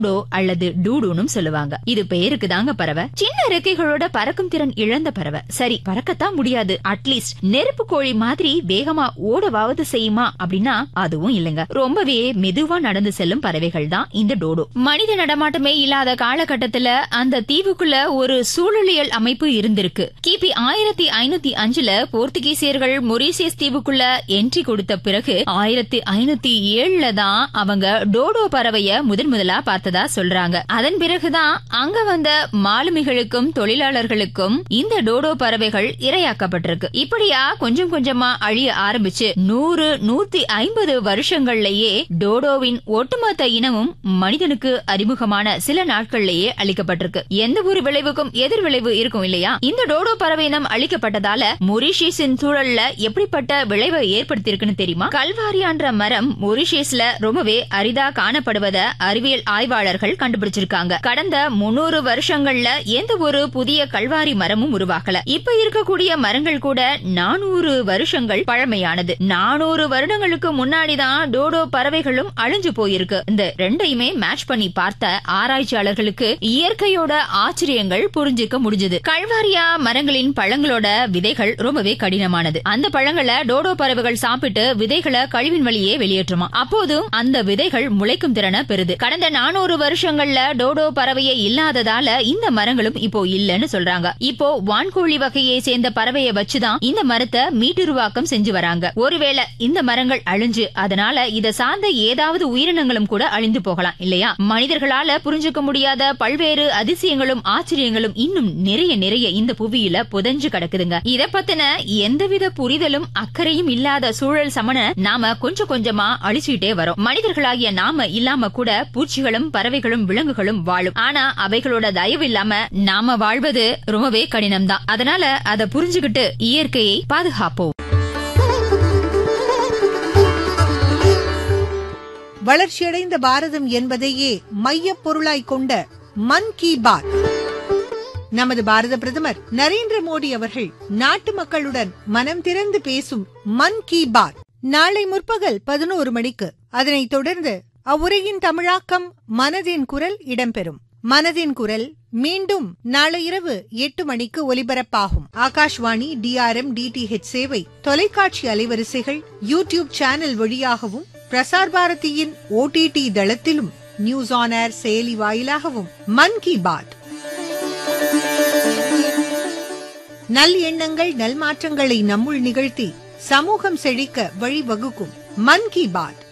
to அல்லது டூடுன்னு சொல்லுவாங்க இது பெயருக்கு தாங்க பறவை சின்ன ரெக்கைகளோட பறக்கும் திறன் இழந்த பறவை சரி பறக்கத்தான் முடியாது அட்லீஸ்ட் நெருப்பு கோழி மாதிரி வேகமா ஓடவாவது செய்யுமா அப்படின்னா அதுவும் இல்லைங்க ரொம்பவே மெதுவா நடந்து செல்லும் பறவைகள் தான் இந்த டோடோ மனித நடமாட்டமே இல்லாத காலகட்டத்துல அந்த தீவுக்குள்ள ஒரு சூழலியல் அமைப்பு இருந்திருக்கு கிபி ஆயிரத்தி ஐநூத்தி அஞ்சுல போர்த்துகீசியர்கள் மொரீசியஸ் தீவுக்குள்ள என்ட்ரி கொடுத்த பிறகு ஆயிரத்தி ஐநூத்தி ஏழுல தான் அவங்க டோடோ பறவைய முதன் முதலா பார்த்ததா சொல்றாங்க அதன் பிறகுதான் அங்க வந்த மாலுமிகளுக்கும் தொழிலாளர்களுக்கும் இந்த டோடோ பறவைகள் இரையாக்கப்பட்டிருக்கு இப்படியா கொஞ்சம் கொஞ்சமா அழிய ஆரம்பிச்சு நூறு நூத்தி ஐம்பது வருஷங்கள்லயே டோடோவின் ஒட்டுமொத்த இனமும் மனிதனுக்கு அறிமுகமான சில நாட்கள்லயே அளிக்கப்பட்டிருக்கு எந்த ஒரு விளைவுக்கும் எதிர் விளைவு இருக்கும் இல்லையா இந்த டோடோ பறவை இனம் அழிக்கப்பட்டதால மொரிஷியஸின் சூழல்ல எப்படிப்பட்ட விளைவை ஏற்படுத்தியிருக்குன்னு தெரியுமா கல்வாரியான்ற மரம் மொரிஷியஸ்ல ரொம்பவே அரிதா காணப்படுவத அறிவியல் ஆய்வாளர்கள் கண்டுபிடிச்சிருக்காங்க கடந்த முன்னூறு வருஷங்கள்ல எந்த ஒரு புதிய கல்வாரி மரமும் உருவாகல இப்ப இருக்கக்கூடிய மரங்கள் கூட நானூறு வருஷங்கள் பழமையானது நானூறு வருடங்களுக்கு முன்னாடிதான் டோடோ பறவைகளும் அழிஞ்சு போயிருக்கு இந்த ரெண்டையுமே மேட்ச் பண்ணி பார்த்த ஆராய்ச்சியாளர்களுக்கு இயற்கையோட ஆச்சரியங்கள் புரிஞ்சுக்க முடிஞ்சது கல்வாரியா மரங்களின் பழங்களோட விதைகள் ரொம்பவே கடினமானது அந்த பழங்களை டோடோ பறவைகள் சாப்பிட்டு விதைகளை கழிவின் வழியே வெளியேற்றுமா அப்போதும் அந்த விதைகள் முளைக்கும் திறனை பெறுது கடந்த நானூறு வருஷங்கள்ல டோடோ பறவையே இல்லாததால இந்த மரங்களும் இப்போ இல்லன்னு சொல்றாங்க இப்போ வான்கோழி வகையை சேர்ந்த பறவையை வச்சுதான் இந்த மரத்தை மீட்டுருவாக்கம் செஞ்சு வராங்க ஒருவேளை இந்த மரங்கள் அழிஞ்சு அதனால இத சார்ந்த ஏதாவது உயிரினங்களும் கூட அழிந்து போகலாம் இல்லையா மனிதர்களால புரிஞ்சுக்க முடியாத பல்வேறு அதிசயங்களும் ஆச்சரியங்களும் இன்னும் நிறைய நிறைய இந்த புவியில புதைஞ்சு கிடக்குதுங்க இத பத்தின எந்தவித புரிதலும் அக்கறையும் இல்லாத சூழல் சமன நாம கொஞ்சம் கொஞ்சமா அழிச்சுட்டே வரோம் மனிதர்களாகிய நாம இல்லாம கூட பூச்சிகளும் பறவைகளும் விலங்குகளும் வாழும் ஆனா அவைகளோட தயவு இல்லாம நாம வாழ்வது ரொம்பவே கடினம்தான் அதனால அத புரிஞ்சுகிட்டு இயற்கையை பாதுகாப்போம் வளர்ச்சியடைந்த பாரதம் என்பதையே மையப் பொருளாய் கொண்ட மன் கி பாத் நமது பாரத பிரதமர் நரேந்திர மோடி அவர்கள் நாட்டு மக்களுடன் மனம் திறந்து பேசும் மன் கி பாத் நாளை முற்பகல் பதினோரு மணிக்கு அதனைத் தொடர்ந்து அவ்வுரையின் தமிழாக்கம் மனதின் குரல் இடம்பெறும் மனதின் குரல் மீண்டும் நாளை இரவு எட்டு மணிக்கு ஒலிபரப்பாகும் ஆகாஷ்வாணி டிஆர்எம் டிடிஹெச் சேவை தொலைக்காட்சி அலைவரிசைகள் யூடியூப் சேனல் வழியாகவும் பிரசார் பாரதியின் ஓடிடி தளத்திலும் நியூஸ் ஆன் ஏர் செயலி வாயிலாகவும் மன் கி பாத் நல் எண்ணங்கள் நல் மாற்றங்களை நம்முள் நிகழ்த்தி சமூகம் செழிக்க வழிவகுக்கும் மன் கி பாத்